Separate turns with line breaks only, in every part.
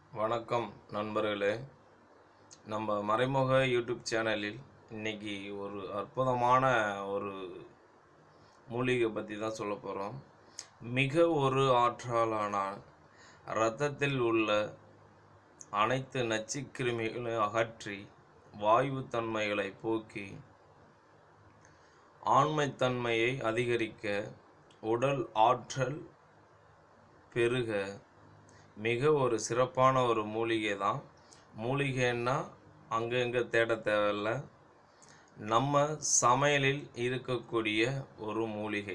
வணக்கம் நண்பர்களே நம்ம மறைமுக யூடியூப் சேனலில் இன்னைக்கு ஒரு அற்புதமான ஒரு மூலிகை பற்றி தான் சொல்ல போகிறோம் மிக ஒரு ஆற்றலான இரத்தத்தில் உள்ள அனைத்து நச்சுக்கிருமிகளை அகற்றி வாயுத்தன்மைகளை போக்கி ஆண்மைத்தன்மையை அதிகரிக்க உடல் ஆற்றல் பெருக மிக ஒரு சிறப்பான ஒரு மூலிகை தான் மூலிகைன்னா அங்கங்கே தேட தேவையில்ல நம்ம சமையலில் இருக்கக்கூடிய ஒரு மூலிகை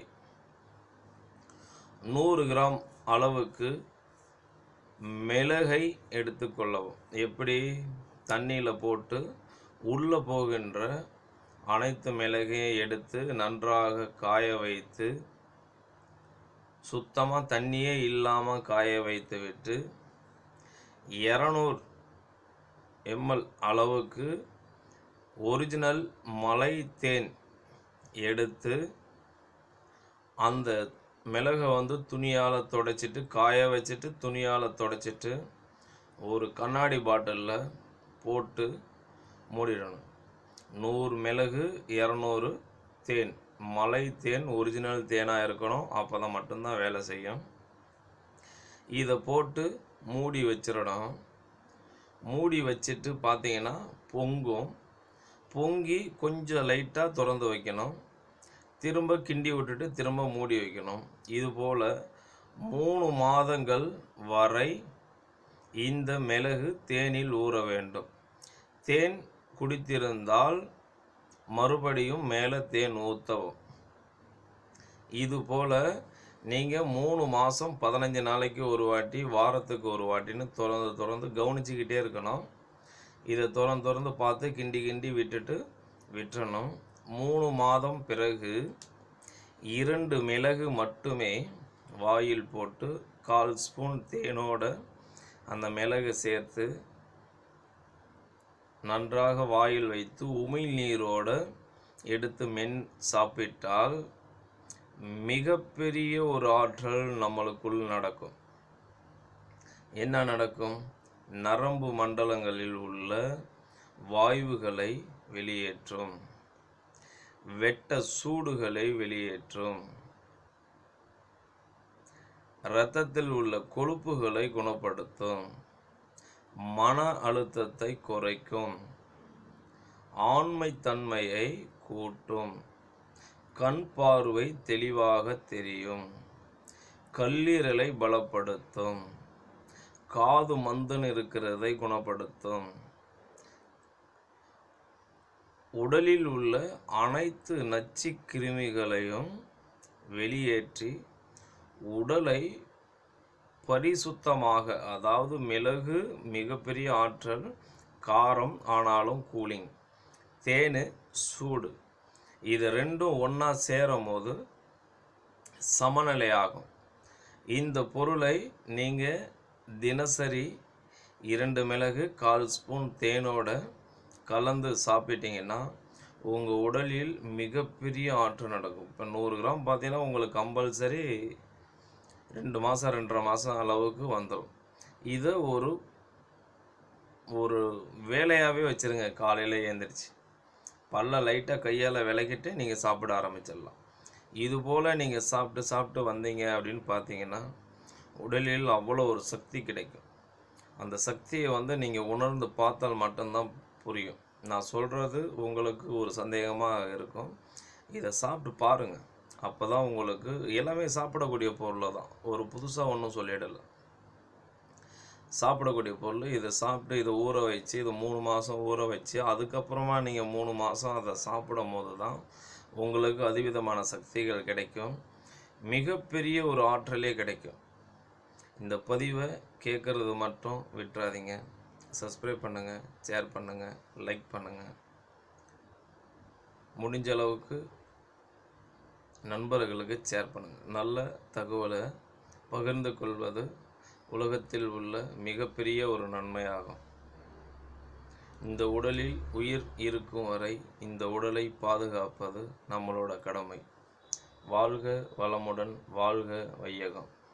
நூறு கிராம் அளவுக்கு மிளகை எடுத்துக்கொள்ளவும் எப்படி தண்ணியில் போட்டு உள்ளே போகின்ற அனைத்து மிளகையும் எடுத்து நன்றாக காய வைத்து சுத்தமாக தண்ணியே இல்லாமல் காய வைத்து விட்டு இரநூறு எம்எல் அளவுக்கு ஒரிஜினல் மலை தேன் எடுத்து அந்த மிளகை வந்து துணியால் துடைச்சிட்டு காய வச்சுட்டு துணியால் துடைச்சிட்டு ஒரு கண்ணாடி பாட்டிலில் போட்டு மூடிடணும் நூறு மிளகு இரநூறு தேன் மலை தேன் ஒரிஜினல் தேனாக இருக்கணும் அப்போ தான் மட்டும்தான் வேலை செய்யும் இதை போட்டு மூடி வச்சிடணும் மூடி வச்சுட்டு பார்த்தீங்கன்னா பொங்கும் பொங்கி கொஞ்சம் லைட்டாக திறந்து வைக்கணும் திரும்ப கிண்டி விட்டுட்டு திரும்ப மூடி வைக்கணும் இது போல் மூணு மாதங்கள் வரை இந்த மிளகு தேனில் ஊற வேண்டும் தேன் குடித்திருந்தால் மறுபடியும் மேலே தேன் ஊற்றவும் இது போல் நீங்கள் மூணு மாதம் பதினஞ்சு நாளைக்கு ஒரு வாட்டி வாரத்துக்கு ஒரு வாட்டின்னு திறந்து திறந்து கவனிச்சுக்கிட்டே இருக்கணும் இதை திறந்து திறந்து பார்த்து கிண்டி கிண்டி விட்டுட்டு விட்டுறணும் மூணு மாதம் பிறகு இரண்டு மிளகு மட்டுமே வாயில் போட்டு கால் ஸ்பூன் தேனோட அந்த மிளகு சேர்த்து நன்றாக வாயில் வைத்து உமிழ் நீரோட எடுத்து மென் சாப்பிட்டால் மிகப்பெரிய ஒரு ஆற்றல் நம்மளுக்குள் நடக்கும் என்ன நடக்கும் நரம்பு மண்டலங்களில் உள்ள வாயுகளை வெளியேற்றும் வெட்ட சூடுகளை வெளியேற்றும் இரத்தத்தில் உள்ள கொழுப்புகளை குணப்படுத்தும் மன அழுத்தத்தை குறைக்கும் ஆண்மைத்தன்மையை கூட்டும் கண் பார்வை தெளிவாக தெரியும் கல்லீரலை பலப்படுத்தும் காது மந்தன் இருக்கிறதை குணப்படுத்தும் உடலில் உள்ள அனைத்து நச்சு கிருமிகளையும் வெளியேற்றி உடலை பரிசுத்தமாக அதாவது மிளகு மிகப்பெரிய ஆற்றல் காரம் ஆனாலும் கூலிங் தேன் சூடு இது ரெண்டும் ஒன்றா சேரும் போது சமநிலையாகும் இந்த பொருளை நீங்கள் தினசரி இரண்டு மிளகு கால் ஸ்பூன் தேனோட கலந்து சாப்பிட்டீங்கன்னா உங்கள் உடலில் மிகப்பெரிய ஆற்றல் நடக்கும் இப்போ நூறு கிராம் பார்த்தீங்கன்னா உங்களுக்கு கம்பல்சரி ரெண்டு மாதம் ரெண்டரை மாதம் அளவுக்கு வந்துடும் இதை ஒரு ஒரு வேலையாகவே வச்சுருங்க காலையில் ஏந்திரிச்சு பல்ல லைட்டாக கையால் விளக்கிட்டு நீங்கள் சாப்பிட ஆரம்பிச்சிடலாம் இது போல் நீங்கள் சாப்பிட்டு சாப்பிட்டு வந்தீங்க அப்படின்னு பார்த்தீங்கன்னா உடலில் அவ்வளோ ஒரு சக்தி கிடைக்கும் அந்த சக்தியை வந்து நீங்கள் உணர்ந்து பார்த்தால் மட்டும்தான் புரியும் நான் சொல்கிறது உங்களுக்கு ஒரு சந்தேகமாக இருக்கும் இதை சாப்பிட்டு பாருங்கள் அப்போ தான் உங்களுக்கு எல்லாமே சாப்பிடக்கூடிய பொருளை தான் ஒரு புதுசாக ஒன்றும் சொல்லிடலை சாப்பிடக்கூடிய பொருள் இதை சாப்பிட்டு இதை ஊற வச்சு இதை மூணு மாதம் ஊற வச்சு அதுக்கப்புறமா நீங்கள் மூணு மாதம் அதை சாப்பிடும் போது தான் உங்களுக்கு அதிவிதமான சக்திகள் கிடைக்கும் மிகப்பெரிய ஒரு ஆற்றலே கிடைக்கும் இந்த பதிவை கேட்குறது மட்டும் விட்டுறாதீங்க சப்ஸ்கிரைப் பண்ணுங்கள் ஷேர் பண்ணுங்கள் லைக் பண்ணுங்கள் முடிஞ்ச அளவுக்கு நண்பர்களுக்கு ஷேர் பண்ணுங்கள் நல்ல தகவலை பகிர்ந்து கொள்வது உலகத்தில் உள்ள மிகப்பெரிய ஒரு நன்மையாகும் இந்த உடலில் உயிர் இருக்கும் வரை இந்த உடலை பாதுகாப்பது நம்மளோட கடமை வாழ்க வளமுடன் வாழ்க வையகம்